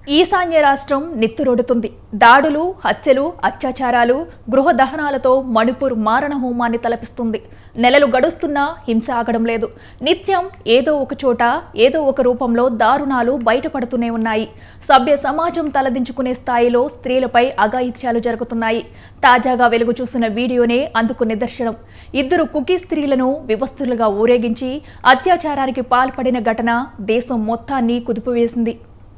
ఈశాన్య రాష్ట్రం నిత్తురొడుతుంది దాడులు హత్యలు అత్యాచారాలు గృహ దహనాలతో మణిపూర్ మారణ హోమాన్ని తలపిస్తుంది నెలలు గడుస్తున్నా హింస ఆగడం లేదు నిత్యం ఏదో ఒక చోట ఏదో ఒక రూపంలో దారుణాలు బయటపడుతూనే ఉన్నాయి సభ్య సమాజం తలదించుకునే స్థాయిలో స్త్రీలపై అఘాయిత్యాలు జరుగుతున్నాయి తాజాగా వెలుగు చూసిన వీడియోనే అందుకు నిదర్శనం ఇద్దరు కుకీ స్త్రీలను వివస్తులుగా ఊరేగించి అత్యాచారానికి పాల్పడిన ఘటన దేశం మొత్తాన్ని కుదిపివేసింది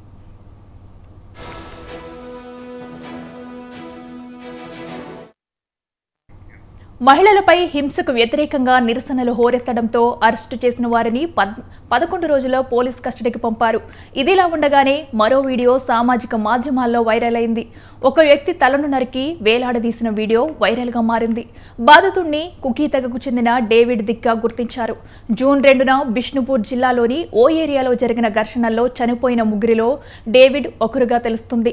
మహిళలపై హింసకు వ్యతిరేకంగా నిరసనలు హోరెత్తడంతో అరెస్టు చేసిన వారిని పద్ పదకొండు రోజుల పోలీస్ కస్టడీకి పంపారు ఇదిలా ఉండగానే మరో వీడియో సామాజిక మాధ్యమాల్లో వైరల్ అయింది ఒక వ్యక్తి తలను నరికి వేలాడదీసిన వీడియో వైరల్గా మారింది బాధితుణ్ణి కుకీ తెగకు చెందిన డేవిడ్ దిక్కా గుర్తించారు జూన్ రెండున బిష్ణుపూర్ జిల్లాలోని ఓ ఏరియాలో జరిగిన ఘర్షణల్లో చనిపోయిన ముగ్గురిలో డేవిడ్ ఒకరుగా తెలుస్తుంది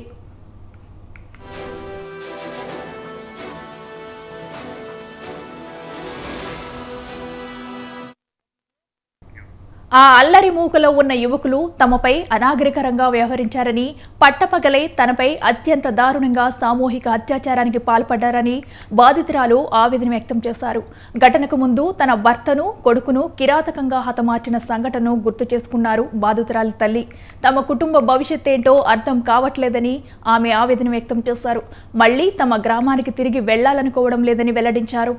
ఆ అల్లరి మూకలో ఉన్న యువకులు తమపై అనాగరికరంగా వ్యవహరించారని పట్టపగలే తనపై అత్యంత దారుణంగా సామూహిక అత్యాచారానికి పాల్పడ్డారని బాధితురాలు ఆవేదన వ్యక్తం చేశారు ఘటనకు ముందు తన భర్తను కొడుకును కిరాతకంగా హతమార్చిన సంఘటనను గుర్తు చేసుకున్నారు బాధితురాలి తల్లి తమ కుటుంబ భవిష్యత్ ఏంటో అర్థం కావట్లేదని ఆమె ఆవేదన వ్యక్తం చేశారు మళ్లీ తమ గ్రామానికి తిరిగి వెళ్లాలనుకోవడం లేదని వెల్లడించారు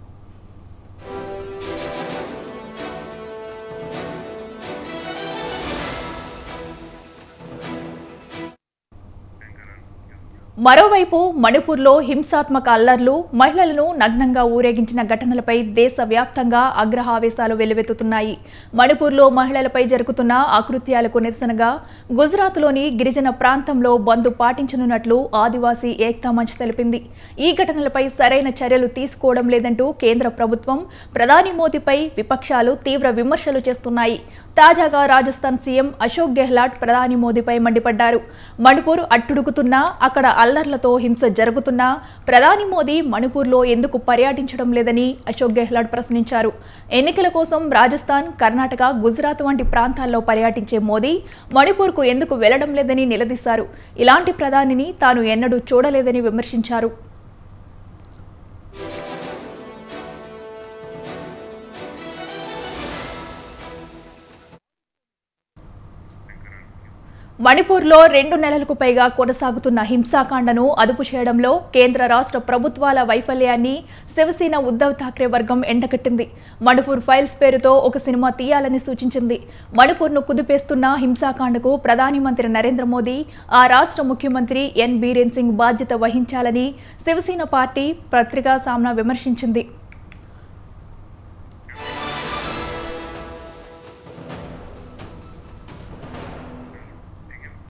మరోవైపు మణిపూర్లో హింసాత్మక అల్లర్లు మహిళలను నగ్నంగా ఊరేగించిన ఘటనలపై దేశవ్యాప్తంగా ఆగ్రహావేశాలు వెల్లువెత్తుతున్నాయి మణిపూర్లో మహిళలపై జరుగుతున్న ఆకృత్యాలకు నిరసనగా గుజరాత్లోని గిరిజన ప్రాంతంలో బంద్ పాటించనున్నట్లు ఆదివాసీ ఏక్తా మంచ్ తెలిపింది ఈ ఘటనలపై సరైన చర్యలు తీసుకోవడం లేదంటూ కేంద్ర ప్రభుత్వం ప్రధాని మోదీపై విపక్షాలు తీవ్ర విమర్శలు చేస్తున్నాయి తాజాగా రాజస్థాన్ సీఎం అశోక్ గెహ్లాట్ ప్రధాని మోదీపై మండిపడ్డారు మణిపూర్ అట్టుడుకుతున్నా అక్కడ అల్లర్లతో హింస జరుగుతున్నా ప్రధాని మోదీ మణిపూర్లో ఎందుకు పర్యటించడం లేదని అశోక్ గెహ్లాట్ ప్రశ్నించారు ఎన్నికల కోసం రాజస్థాన్ కర్ణాటక గుజరాత్ వంటి ప్రాంతాల్లో పర్యటించే మోదీ మణిపూర్కు ఎందుకు వెళ్లడం లేదని నిలదీశారు ఇలాంటి ప్రధానిని తాను ఎన్నడూ చూడలేదని విమర్శించారు మణిపూర్లో రెండు నెలలకు పైగా కొనసాగుతున్న హింసాకాండను అదుపు చేయడంలో కేంద్ర రాష్ట్ర ప్రభుత్వాల వైఫల్యాన్ని శివసేన ఉద్ధవ్ ఠాక్రే వర్గం ఎండగట్టింది మణిపూర్ ఫైల్స్ పేరుతో ఒక సినిమా తీయాలని సూచించింది మణిపూర్ను కుదిపేస్తున్న హింసాకాండకు ప్రధాని మంత్రి నరేంద్ర మోదీ ఆ రాష్ట్ర ముఖ్యమంత్రి ఎన్ బీరేన్ సింగ్ బాధ్యత వహించాలని శివసేన పార్టీ పత్రికా సామ్నా విమర్శించింది